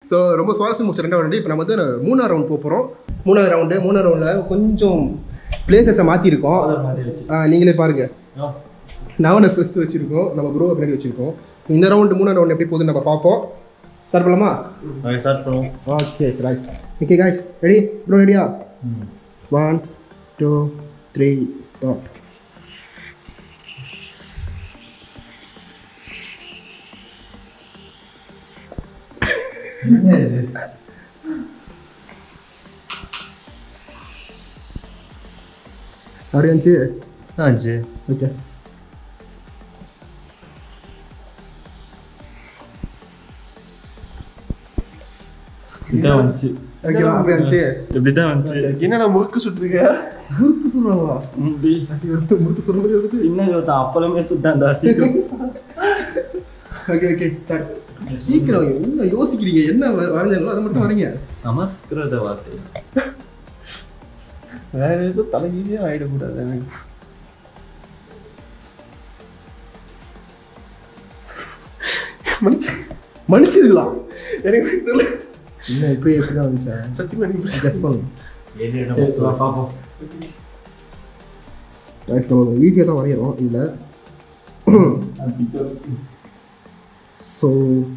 So ரொம்ப சுவாரஸ்யம் முடிச்ச ரெண்டாவது ரவுண்டு இப்போ நம்ம வந்து மூணாவது ரவுண்ட் போக போகிறோம் மூணாவது ரவுண்டு மூணாவது ரவுண்டில் கொஞ்சம் பிளேசஸை மாற்றிருக்கோம் நீங்களே பாருங்கள் நவனை ஃபர்ஸ்ட் வச்சுருக்கோம் நம்ம ப்ரோவை பின்னாடி வச்சுருக்கோம் இந்த ரவுண்டு மூணாவது ரவுண்ட் எப்படி போகுதுன்னு நம்ம பார்ப்போம் ஸ்டார்ட் பண்ணலாமா ஓகே ஸ்டார்ட் பண்ணுவோம் okay right okay guys ready bro ரெடியா ஒன் டூ த்ரீ ஸ்டார்ட் அப்படியே இருந்துச்சு ஆச்சு ஓகே இதான் வந்துச்சு ஓகே அப்படியே இருந்துச்சு இப்படிதான் வந்துச்சு என்னடா முறுக்கு சுட்டுருக்க முறுக்கு சொல்லுவாங்களா முடி முறுக்கு சொல்ல முடியாது இன்னும் ஒருத்தன் அப்பளமே சுட்டான்டா ஓகே ஓகே ஸ்டார்ட் சீக்கிரம் என்ன யோசிக்கிறீங்க என்ன வ- வரைஞ்சாங்களோ அதை மட்டும் வரீங்க சமஸ்கிருத வார்த்தை வேற எதுவும் தலைகீழே ஆயிடக்கூடாது எனக்கு மன்னிச்சு மன்னிச்சிருக்கலாம் எனக்கு தெரியல என்ன இப்படி எப்படி தான் வந்துச்சா சத்தியமா எனக்கு கெஸ் பண்ணுங்க சரி, வா, பாப்போம் ஈஸியாக தான் வரைகிறோம் இதில் ஸோ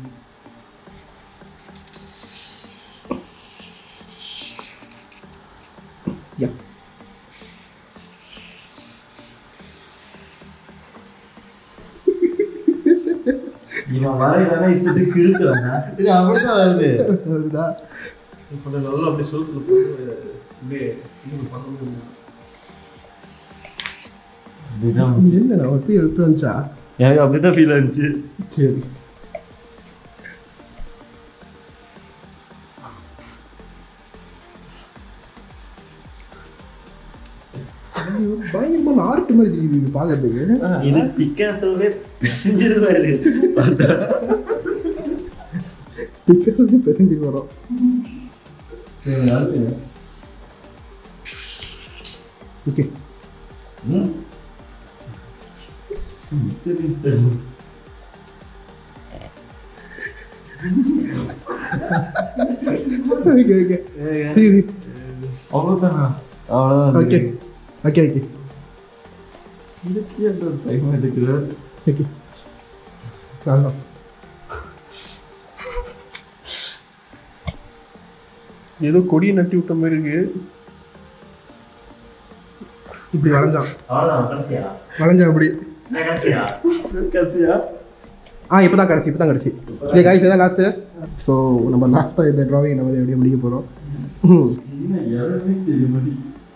யா இவன் வரையிலனா இப்போதைக்கு இருக்கிறாங்க இது அப்படிதான் வருது அதுதா இப்போ நான் நல்லா அப்படியே சொல்லுறது போட்டு அப்படியே இன்னும் பண்ண முடியும் அப்படிதான் வந்துச்சு. என்னண்ணா எப்படி எப்படி வந்துச்சா எனக்கு அப்படிதான் ஃபீல் ஆச்சு சரி ஐயோ, பயங்கரமான ஆர்ட் மாதிரி தெரியுது இது பார்க்கறதுக்கு இது பிக்காசோவே செஞ்சிருவாரு பார்த்தா டிக்கெட் பெசஞ்சு வரும் ஓகே ம் ஓகே ஓகே அவ்வளோதானா அவ்வளோதான் ஓகே ஓகே ஓகே இதுக்கே அந்த டைம் எடுக்கிற ஓகே நல்லா ஏதோ கொடியை நட்டி விட்ட மாதிரி இருக்கு இப்படி வளைஞ்சான் அவ்வளோதான் கடைசியா வளைஞ்சான் இப்படி கடைசியா கடைசியா ஆ இப்போ தான் கடைசி இப்போ தான் கடைசி இதே காய்ஸ் இதான் லாஸ்ட்டு ஸோ நம்ம லாஸ்ட்டாக இந்த ட்ராவிங் நம்ம எப்படியும் முடிக்க போகிறோம் இன்னும் யாருமே தெரிய மாட்டேங்குது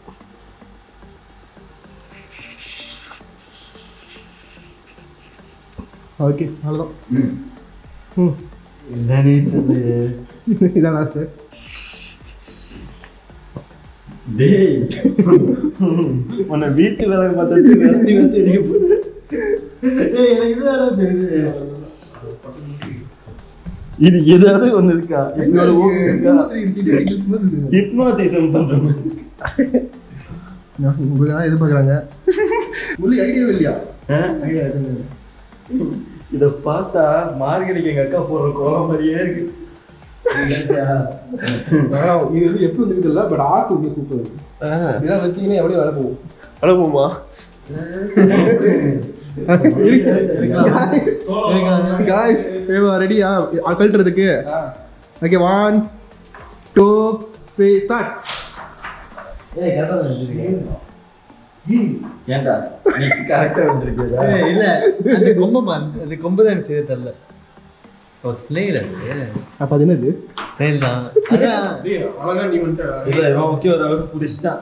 ஓகே அவ்வளோதான் ம் என்னன்னு தெரியல இதான் லாஸ்ட்டு டேய் உன்னை வீட்டு வேலை பார்த்துட்டு வெத்தி வெத்தி அடிக்க போறேன் டேய் எனக்கு இதுதான் தெரியுது இது ஏதாவது ஒண்ணு இருக்கா இப்படி ஒரு ஊக்கு இருக்கா ஹிப்னோட்டிசம் பண்றோம் உங்களுக்கு எதிர்பார்க்குறாங்க உங்களுக்கு ஐடியா இல்லையா ஆ? ஐடியா எதுவும் இத பார்த்தா மார்கழிக்கு எங்க அக்கா போடுற கோலம் மாதிரியே இருக்கு ஆனால் இது வந்து எப்படி வந்து இல்லை பட் ஆர்ட் வந்து சூப்பர் இருக்கு இதான் வச்சீங்கன்னா எவ்வளோ வர போகும் அனுப்புமா ரெடியா கழட்டுறதுக்கு okay one two three start ஏய் கரெக்டாக தான் வச்சிருக்கேன் ஏன்டா நீ கரெக்டா வந்திருக்கியதா ஏய், இல்ல அந்த கொம்பமா அந்த கொம்பு தான் எனக்கு சரியா தெரியல ஓ ஸ்னெயில் அது அப்போ அது என்னது ஸ்னெயில் தான் அதான் அழகா நீ வந்துட்டா இல்ல இவன் ஓகே ஒரு அளவுக்கு புடிச்சிட்டான்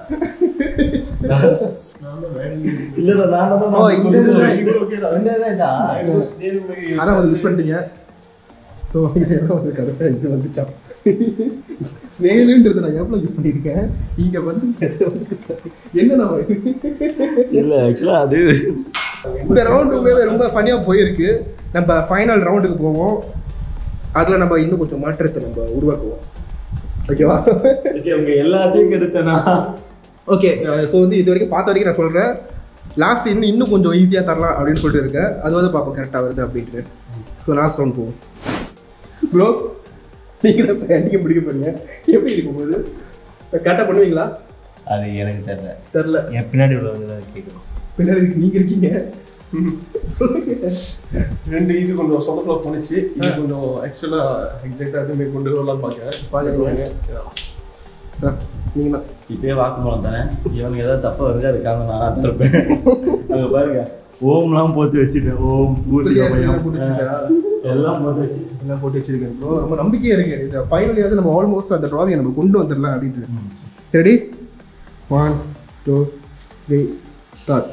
இல்ல நான் தான் ஓ இந்த நான் இதுதான் இந்த இதுதான் இதா அதான் வந்து மிஸ் பண்ணிட்டீங்க ஸோ இதெல்லாம் வந்து கடைசியாக இது வந்துச்சான் ஸ்னேலுன்றது நான் எவ்வளோ யூஸ் பண்ணியிருக்கேன் இங்கே வந்து என்னண்ணா இல்ல ஆக்சுவலா அது இந்த ரவுண்டுமே ரொம்ப ஃபனியாக போயிருக்கு நம்ம ஃபைனல் ரவுண்டுக்கு போவோம் அதில் நம்ம இன்னும் கொஞ்சம் மாற்றத்தை நம்ம உருவாக்குவோம் ஓகேவா ஓகே உங்க எல்லாத்தையும் கெடுத்தனா ஓகே ஸோ வந்து இது வரைக்கும் பார்த்த வரைக்கும் நான் சொல்கிறேன் லாஸ்ட் இன்னும் இன்னும் கொஞ்சம் ஈஸியாக தரலாம் அப்படின்னு சொல்லிட்டு இருக்கேன் அது வந்து பார்ப்போம் கரெக்டாக வருது அப்படின்ட்டு ஸோ லாஸ்ட் ரவுண்ட் போவோம் ப்ரோ நீங்கள் தான் பேண்டிங்க பிடிக்க போறீங்க எப்படி இருக்கும் போது கரெக்டாக பண்ணுவீங்களா அது எனக்கு தெரியல தெரில என் பின்னாடி உள்ளவங்க தான் கேட்கணும் பின்னாடி இருக்கு நீங்க இருக்கீங்க ம். சொல்லுங்க ரெண்டு இது கொஞ்சம் சொந்தத்தில் போணுச்சு இது கொஞ்சம் ஆக்சுவலாக எக்ஸாக்டாக எதுவுமே கொண்டு வரலாம் பார்க்க பாக்குறீங்க. ஆ, நீங்க தான் இப்பயே வாக்குமூலம் தானே இவனுக்கு ஏதாவது தப்பா வருது அது காரணம் நான் தான் இருப்பேன் அங்க பாருங்க ஓம்லாம் போட்டு வச்சிருக்கேன் ஓம் பூசிக பயம் போட்டு வச்சிருக்கா? எல்லாம் போட்டு வச்சு எல்லாம் போட்டு வச்சிருக்கேன் ப்ரோ ரொம்ப நம்பிக்கையா இருக்கு இந்த ஃபைனலியாவது நம்ம ஆல்மோஸ்ட் அந்த ட்ராவியை நம்ம கொண்டு வந்துடலாம் அப்படின்ட்டு ready one two three start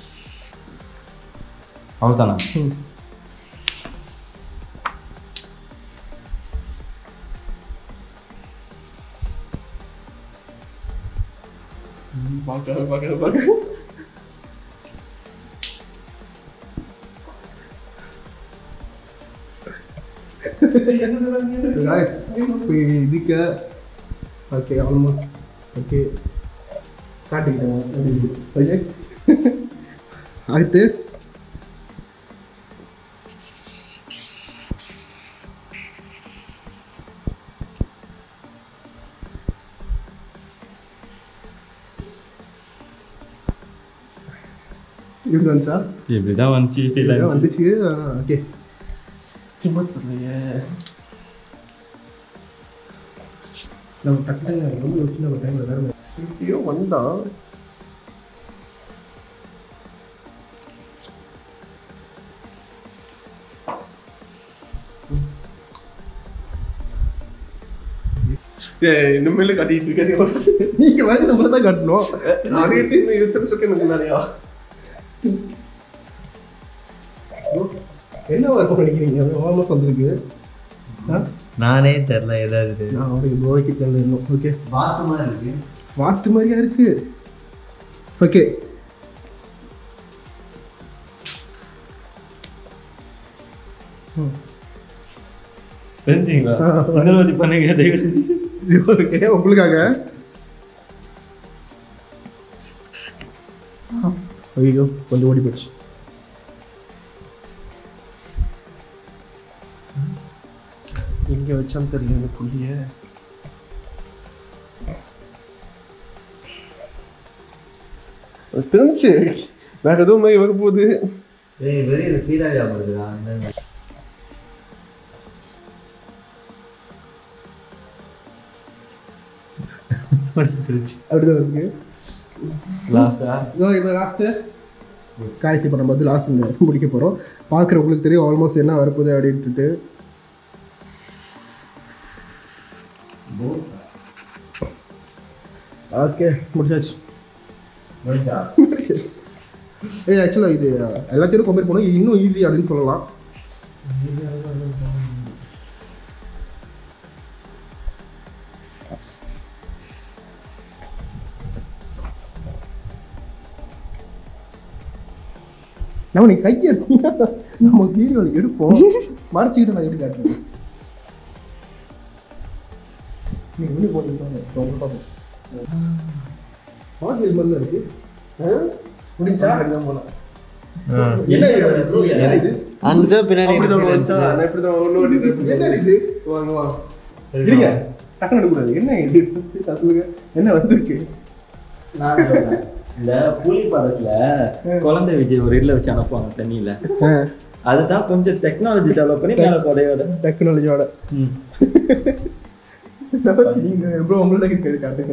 அவ்வளோதானா பார்க்க பார்க்க பார்க்க இதுக்கு ஓகே ஆல்மோஸ்ட் ஓகே காட்டிக்கிட்டேன் ஓகே அடுத்து எப்படி வந்துச்சா இப்படிதான் வந்துச்சு ஃபீல் இதான் ஆச்சு வந்துச்சு ஓகே சும்மா தெரியலையே நம்ம டக்குனு ரொம்ப யோசிச்சு நம்ம டைமில் வேறு ஐயோ வந்தா ஏய், இனிமேல் காட்டிட்டு இருக்காது நீங்கள் வந்து நம்மள தான் காட்டணும் நான் இன்னும் இருபத்தி செகண்ட் முன்னாடியா என்ன வரும் நினைக்கிறீங்க ஆல்மோஸ்ட் வந்திருக்கு ஆ நானே தெரில ஏதாவது நான் அவருக்கு கோவைக்கு தேவை இருந்தோம் ஓகே பாத்ரூமா இருக்கு வாத்து மாதிரியா இருக்கு ஓகே தெரிஞ்சுங்களா ஆ. இன்னொரு வாட்டி பண்ணுங்க தயவு செஞ்சு. ஓகே உங்களுக்காக ஐயோ கொஞ்சம் ஓடி போச்சு எங்க வச்சான்னு தெரியல எனக்கு புள்ளிய தெரிஞ்சு வேற எதுவும் மாதிரி வர போகுது ஏய் வெளியில் ஃபீலாகவே ஆகுதுடா திருச்சி அப்படிதான் இருக்கு லாஸ்டா இதோ இப்போ லாஸ்ட்டு காய்ச்சி இப்போ நம்ம வந்து லாஸ்ட் இந்த முடிக்க போகிறோம் பார்க்குறவங்களுக்கு தெரியும் ஆல்மோஸ்ட் என்ன வரப்போகுது அப்படின்ட்டு ஓகே முடிச்சாச்சு முடிச்சாச்சு ஏய் ஆக்சுவலாக இது எல்லாத்தையும் கம்பேர் பண்ணோம் இது இன்னும் ஈஸி அப்படின்னு சொல்லலாம் நம்ம நீ கையை நம்ம வீடியோவில் எடுப்போம் மறைச்சிக்கிட்டு நான் எப்படி காட்டுறேன் நீ வெளியே போட்டுருக்காங்க உங்களுக்கு பார்ப்போம் பாட்டில் மாதிரிலாம் இருக்கு ஆ? முடிஞ்சா போகலாம் என்ன இது bro? என்ன இது அந்த பின்னாடி அப்படிதான் இருக்கு. வந்துச்சா நான் இப்படி தான் ஒன்று ஓட்டிட்டு என்ன இது வாங்க வா இருங்க டக்குனு எடுக்கக்கூடாது என்ன இது சொல்லுங்க என்ன வந்திருக்கு நான் சொல்றேன். இந்த புலி படத்துல குழந்தை விஜய் ஒரு இதுல வச்சு அனுப்புவாங்க தண்ணியில அதுதான் கொஞ்சம் டெக்னாலஜி டெவலப் பண்ணி மேல கொடையோட டெக்னாலஜியோட ம். நீங்க ப்ரோ உங்கள்ட்ட இருக்கு காட்டுங்க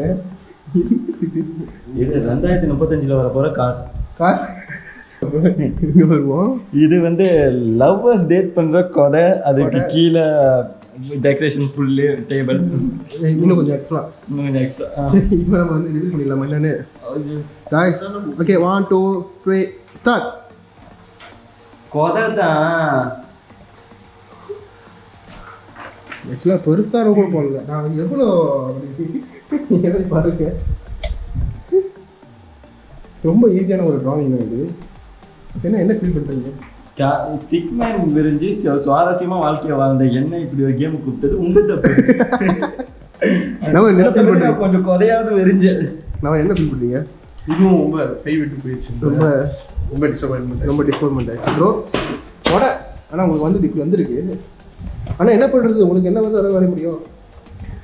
இது ரெண்டாயிரத்தி முப்பத்தஞ்சுல வர போற கார் கார் இங்க வருவோம் இது வந்து லவ்வர்ஸ் டேட் பண்ற கொடை அதுக்கு கீழே டெக்கரேஷன் புல்லு டேபிள் இன்னும் கொஞ்சம் எக்ஸ்ட்ரா இன்னும் கொஞ்சம் எக்ஸ்ட்ரா இப்போ நம்ம வந்து ரிவீல் பண்ணிடலாம் என்னன்னு guys okay one two three start கொடை தான் ஆக்சுவலாக பெருசாக ரொம்ப போடல நான் எவ்வளோ அப்படி பாருங்க ரொம்ப ஈஸியான ஒரு டிராயிங் இது என்ன என்ன ஃபீல் பண்ணுறீங்க திக்மேன் விரிஞ்சு சு- சுவாரஸ்யமா வாழ்க்கைய வாழ்ந்த என்ன இப்படி ஒரு கேம் கூப்பிட்டது உங்க தப்பு நம்ம என்ன ஃபீல் பண்ணுறீங்க கொஞ்சம் கொதையாவது விரிஞ்சு நான் என்ன ஃபீல் பண்ணுறீங்க இதுவும் ரொம்ப கை விட்டு போயிடுச்சு ரொம்ப ரொம்ப டிசப்பாயின்மெண்ட் ரொம்ப டிஸ்போர்மெண்ட் ஆச்சு ப்ரோ போட ஆனால் உங்களுக்கு வந்து இப்படி வந்திருக்கு ஆனால் என்ன பண்ணுறது உங்களுக்கு என்ன வந்து அதை வரைய முடியும்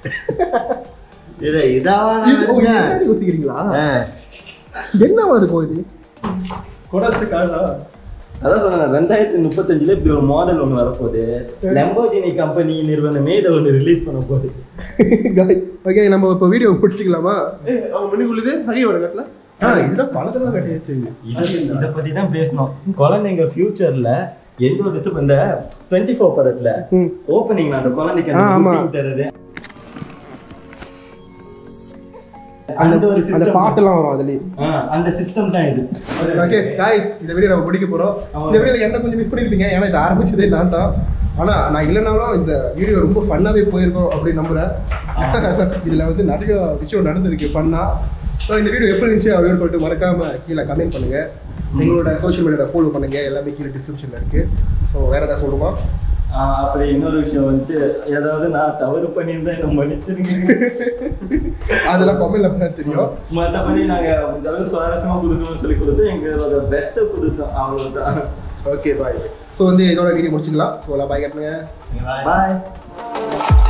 இது இதாவா இது- ஓ, நான் முன்னாடி ஊத்திக்கிறீங்களா இருக்கேன்? என்னவா இருக்கும் இது கொடாச்சு காரா அதான் சொன்னேன் ரெண்டாயிரத்தி முப்பத்தஞ்சுல இப்படி ஒரு மாடல் ஒன்று வரப்போகுது லெம்போஜினி கம்பெனி நிறுவனமே இதை ஒன்று ரிலீஸ் பண்ண போகுது ஓகே நம்ம இப்போ வீடியோ முடிச்சுக்கலாமா ஏ அவன் மணிக்குள்ளது ஹரியோட கட்டல ஆ இதுதான் பழத்தெல்லாம் கட்டியாச்சு இது இதை பத்தி தான் பேசணும் குழந்தைங்க ஃபியூச்சர்ல எந்த ஒரு இது இந்த டுவெண்ட்டி ஃபோர் படத்துல ம். ஓப்பனிங்ல அந்த குழந்தைக்கு ஆ, ஆமா. அந்த தருது அந்த அந்த ஒரு அந்த system. பாட்டெல்லாம் வரும் அதுலயே ஆ, அந்த சிஸ்டம் தான் இது ஓகே காய்ஸ் இந்த வீடியோ நம்ம முடிக்க போறோம் ஆமா. இந்த வீடியோல என்ன கொஞ்சம் மிஸ் பண்ணிருப்பீங்க ஏன்னா இது ஆரம்பிச்சதே நான் தான் ஆனா நான் இல்லைனாலும் இந்த வீடியோ ரொம்ப ஃபன்னாவே போயிருக்கோம் அப்படின்னு நம்புறேன் இதுல வந்து நிறைய விஷயம் நடந்திருக்கு ஃபன்னா ஸோ இந்த வீடியோ எப்படி இருந்துச்சு அப்படின்னு சொல்லிட்டு மறக்காம கீழே கமெண்ட் பண்ணுங்க எங்களோட சோஷியல் மீடியால ஃபாலோ பண்ணுங்க எல்லாமே கீழே டிஸ்கிரிப்ஷன்ல இருக்கு ஸோ வேற ஏதாவது சொல்லுமா ஆ, அப்புறம் இன்னொரு விஷயம் வந்து ஏதாவது நான் தவறு பண்ணியிருந்தா என்ன மன்னிச்சிருங்க அதெல்லாம் கமெண்ட்ல பண்ண தெரியும் மற்றபடி நாங்க முடிஞ்ச அளவுக்கு சுவாரஸ்யமா கொடுக்கணும்னு சொல்லி கொடுத்து எங்களோட பெஸ்ட்டை கொடுத்தோம் அவ்வளவுதான் ஓகே பாய் ஸோ வந்து இதோட வீடியோ முடிச்சுக்கலாம் ஸோ எல்லாம் பாய் கட்டுங்க Bye. பாய்